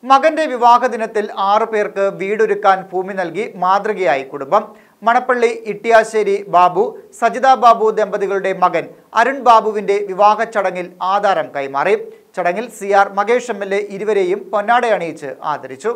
മകന്റെ വിവാഹ ദിനത്തിൽ ആറു പേർക്ക് വീടൊരുക്കാൻ ഭൂമി നൽകി മാതൃകയായി കുടുംബം മണപ്പള്ളി ഇട്ടിയാശ്ശേരി ബാബു സജിത ബാബു ദമ്പതികളുടെ മകൻ അരുൺ ബാബുവിന്റെ വിവാഹ ചടങ്ങിൽ ആധാരം കൈമാറി ചടങ്ങിൽ C R Mahesh M L A ഇരുവരെയും പൊന്നാടയണിയിച്ച് ആദരിച്ചു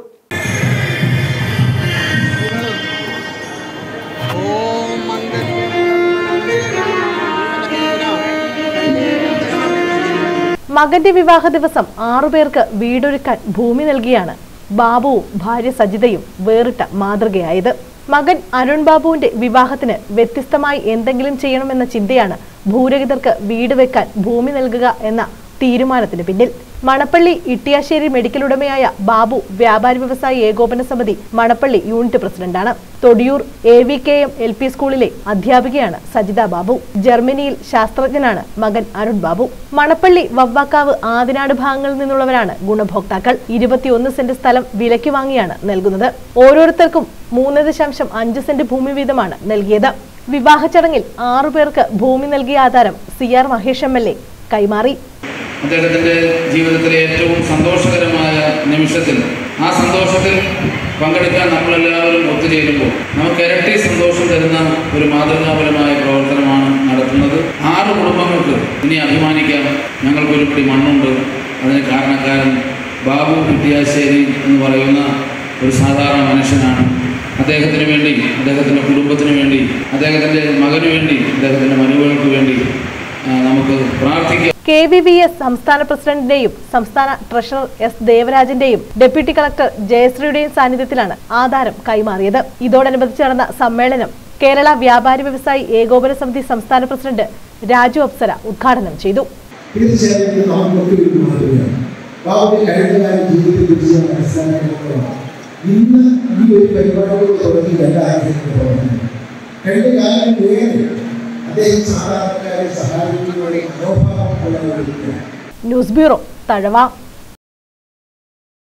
മകന്റെ വിവാഹ ദിവസം ആറുപേർക്ക് വീടൊരുക്കാൻ ഭൂമി നൽകിയാണ് ബാബുവും ഭാര്യ സജിതയും വേറിട്ട മാതൃകയായത് മകൻ അരുൺ ബാബുവിന്റെ വിവാഹത്തിന് വ്യത്യസ്തമായി എന്തെങ്കിലും ചെയ്യണമെന്ന ചിന്തയാണ് ഭൂരഹിതർക്ക് വീട് വെക്കാൻ ഭൂമി നൽകുക എന്ന തീരുമാനത്തിന് പിന്നിൽ മണപ്പള്ളി ഇട്ടിയാശ്ശേരി മെഡിക്കൽ ഉടമയായ ബാബു വ്യാപാരി വ്യവസായി ഏകോപന സമിതി മണപ്പള്ളി യൂണിറ്റ് പ്രസിഡന്റാണ് Thodiyoor A V K M L P സ്കൂളിലെ അധ്യാപികയാണ് സജിത ബാബു ജർമ്മനിയിൽ ശാസ്ത്രജ്ഞനാണ് മകൻ അരുൺ ബാബു മണപ്പള്ളി വവ്വാക്കാവ് ആദിനാട് ഭാഗങ്ങളിൽ നിന്നുള്ളവരാണ് ഗുണഭോക്താക്കൾ ഇരുപത്തിയൊന്ന് സെന്റ് സ്ഥലം വിലയ്ക്ക് വാങ്ങിയാണ് നൽകുന്നത് ഓരോരുത്തർക്കും മൂന്ന് ദശാംശം അഞ്ച് സെന്റ് ഭൂമി വീതമാണ് നൽകിയത് വിവാഹ ചടങ്ങിൽ ആറുപേർക്ക് ഭൂമി നൽകിയ ആധാരം C R Mahesh M L A കൈമാറി അദ്ദേഹത്തിൻ്റെ ജീവിതത്തിലെ ഏറ്റവും സന്തോഷകരമായ നിമിഷത്തിൽ ആ സന്തോഷത്തിൽ പങ്കെടുക്കാൻ നമ്മളെല്ലാവരും ഒത്തുചേരുമ്പോൾ നമുക്ക് ഇരട്ടി സന്തോഷം തരുന്ന ഒരു മാതൃകാപരമായ പ്രവർത്തനമാണ് നടത്തുന്നത് ആറ് കുടുംബങ്ങൾക്ക് ഇനി അഭിമാനിക്കാം ഞങ്ങൾക്കൊരു പിടി മണ്ണുണ്ട് അതിന് കാരണക്കാരൻ ബാബു വിദ്യാശ്ശേരി എന്ന് പറയുന്ന ഒരു സാധാരണ മനുഷ്യനാണ് അദ്ദേഹത്തിന് വേണ്ടി അദ്ദേഹത്തിൻ്റെ കുടുംബത്തിന് വേണ്ടി അദ്ദേഹത്തിൻ്റെ മകന് വേണ്ടി അദ്ദേഹത്തിൻ്റെ മനുകൾക്ക് വേണ്ടി ആ, നമുക്ക് പ്രാർത്ഥിക്കാം കെ വി വി എസ് സംസ്ഥാന പ്രസിഡന്റിന്റെയും സംസ്ഥാന ട്രഷറർ എസ് ദേവരാജന്റെയും ഡെപ്യൂട്ടി കളക്ടർ ജയശ്രീയുടെയും സാന്നിധ്യത്തിലാണ് ആധാരം കൈമാറിയത് ഇതോടനുബന്ധിച്ച് നടന്ന സമ്മേളനം കേരള വ്യാപാരി വ്യവസായി ഏകോപന സമിതി സംസ്ഥാന പ്രസിഡന്റ് രാജു അപ്സര ഉദ്ഘാടനം ചെയ്തു തീർച്ചയായും ഇത് നമുക്കൊക്കെ ഒരു മാതൃകയാണ് ബാബുവിന്റെ കഴിഞ്ഞ കാല ജീവിതത്തെ കുറിച്ച് ഞാൻ മനസ്സിലാക്കിയിട്ടുള്ളതാണ് ഇന്ന് ഈ ഒരു പരിപാടിയോട് തുടങ്ങി എല്ലാ ആഗ്രഹങ്ങളും തുടങ്ങുന്നു കഴിഞ്ഞ കാലങ്ങളിലേറെ അദ്ദേഹം സാധാരണക്കാരെ സഹായിക്കുന്നതിനുള്ള മനോഭാവമുള്ള ഒരു വ്യക്തിയാണ് ന്യൂസ് ബ്യൂറോ തഴവ